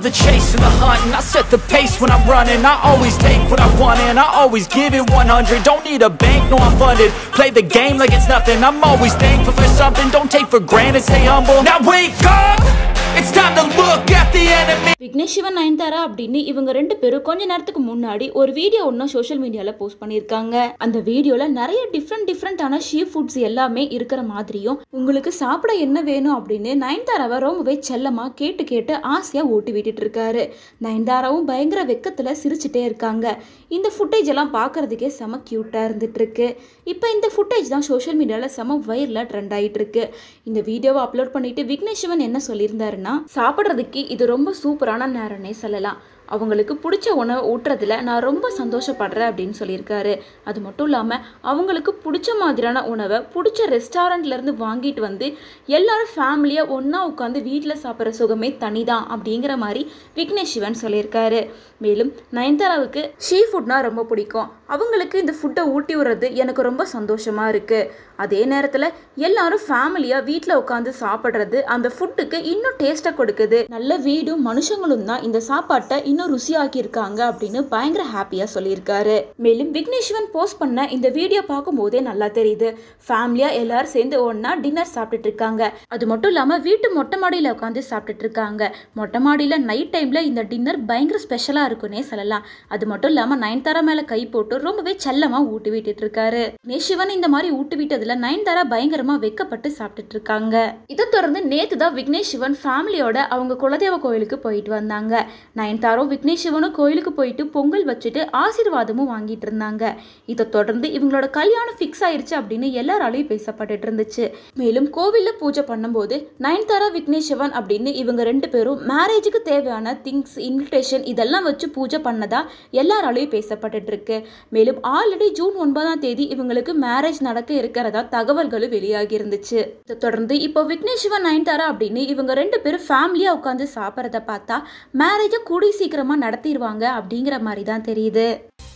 the chase and the hunt And I set the pace when I'm running I always take what I want and I always give it 100 Don't need a bank, no I'm funded Play the game like it's nothing I'm always thankful for something Don't take for granted, stay humble Now wake up! It's time to look at the enemy Vignesh Sivan Nayanthara அப்படின்னு இவங்க ரெண்டு பேரும் கொஞ்ச நேரத்துக்கு முன்னாடி ஒரு video ஒன்று social மீடியாவில் போஸ்ட் பண்ணியிருக்காங்க அந்த வீடியோவில் நிறைய டிஃப்ரெண்ட் டிஃப்ரெண்ட்டான ஷீ ஃபுட்ஸ் எல்லாமே இருக்கிற மாதிரியும் உங்களுக்கு சாப்பிட என்ன வேணும் அப்படின்னு நயன்தாராவை ரொம்பவே செல்லமாக கேட்டு கேட்டு ஆசையாக ஓட்டி விட்டுட்டு இருக்காரு நயன்தாராவும் பயங்கர வெக்கத்தில் சிரிச்சிட்டே இருக்காங்க இந்த ஃபுட்டேஜ் எல்லாம் பார்க்கறதுக்கே செம க்யூட்டாக இருந்துட்டு இருக்கு இப்போ இந்த ஃபுட்டேஜ் தான் சோஷியல் மீடியாவில் செம வைரலாக ட்ரெண்ட் ஆகிட்டு இருக்கு இந்த வீடியோவை அப்லோட் பண்ணிட்டு விக்னேஷ் சிவன் என்ன சொல்லியிருந்தாருன்னா சாப்பிட்றதுக்கு இது ரொம்ப சூப்பரான நேரம்னே சொல்லலாம் அவங்களுக்கு பிடிச்ச உணவை ஊட்டுறதுல நான் ரொம்ப சந்தோஷப்படுறேன் அப்படின்னு சொல்லியிருக்காரு அது மட்டும் இல்லாமல் அவங்களுக்கு பிடிச்ச மாதிரியான உணவை பிடிச்ச ரெஸ்டாரண்ட்லேருந்து வாங்கிட்டு வந்து எல்லாரும் ஃபேமிலியாக ஒன்றா உட்காந்து வீட்டில் சாப்பிட்ற சுகமே தனிதான் அப்படிங்கிற மாதிரி விக்னேஷ் சிவன் சொல்லியிருக்காரு மேலும் நயன்தாராவுக்கு ஷீ ஃபுட்னா ரொம்ப பிடிக்கும் அவங்களுக்கு இந்த ஃபுட்டை ஊட்டி விடுறது எனக்கு ரொம்ப சந்தோஷமாக இருக்குது அதே நேரத்தில் எல்லாரும் ஃபேமிலியாக வீட்டில் உட்காந்து சாப்பிட்றது அந்த ஃபுட்டுக்கு இன்னும் டேஸ்ட்டை கொடுக்குது நல்ல வீடும் மனுஷங்களும் தான் இந்த சாப்பாட்டை இன்னும் ருசியாக்கி இருக்காங்க அப்படின்னு பயங்கர ஹாப்பியாக சொல்லியிருக்காரு மேலும் விக்னேஷ்வன் போஸ்ட் பண்ண இந்த வீடியோ பார்க்கும்போதே நல்லா தெரியுது ஃபேமிலியாக எல்லாரும் சேர்ந்து ஒன்றா டின்னர் சாப்பிட்டுட்டு இருக்காங்க அது மட்டும் இல்லாமல் வீட்டு மொட்டை மாடியில் உட்காந்து சாப்பிட்டுட்டு இருக்காங்க மொட்டை மாடியில் நைட் டைமில் இந்த டின்னர் பயங்கர ஸ்பெஷலாக இருக்குன்னே சொல்லலாம் அது மட்டும் இல்லாமல் நயன்தாரா மேலே கை போட்டு ரொம்பவே செல்லமாக ஊட்டி விட்டுட்டு இருக்காரு விக்னேஷ்வன் இந்த மாதிரி ஊட்டி விட்டதுல நயன்தாரா பயங்கரமாக வெக்கப்பட்டு சாப்பிட்டுட்டு இருக்காங்க இதை தொடர்ந்து நேற்று தான் விக்னேஷ் சிவன் ஃபேமிலியோட அவங்க குலதெய்வ கோயிலுக்கு போயிட்டு வந்தாங்க நயன்தாரும் விக்னேஷ் சிவனும் கோயிலுக்கு போயிட்டு பொங்கல் வச்சுட்டு ஆசீர்வாதமும் வாங்கிட்டு இருந்தாங்க இதை தொடர்ந்து இவங்களோட கல்யாணம் ஃபிக்ஸ் ஆயிருச்சு அப்படின்னு எல்லாராலையும் பேசப்பட்டுட்டு இருந்துச்சு மேலும் கோவிலில் பூஜை பண்ணும்போது நயன்தாரா விக்னேஷ் சிவன் அப்படின்னு இவங்க ரெண்டு பேரும் மேரேஜுக்கு தேவையான திங்ஸ் இன்விடேஷன் இதெல்லாம் வச்சு பூஜை பண்ணதா எல்லாராலையும் பேசப்பட்டுட்டு இருக்கு மேலும் ஆல்ரெடி ஜூன் ஒன்பதாம் தேதி இவங்களுக்கு மேரேஜ் நடக்க இருக்கிறதா தகவல்களும் வெளியாகி இருந்துச்சு இதை தொடர்ந்து இப்போ விக்னேஷ் சிவன் நயன்தாரா அப்படின்னு இவங்க ரெண்டு பேரும் ஃபேமிலியாக உட்காந்து சாப்பிட்றத பார்த்தா மேரேஜை கூடி சீக்கிரமாக நடத்திடுவாங்க அப்படிங்கிற மாதிரி தான் தெரியுது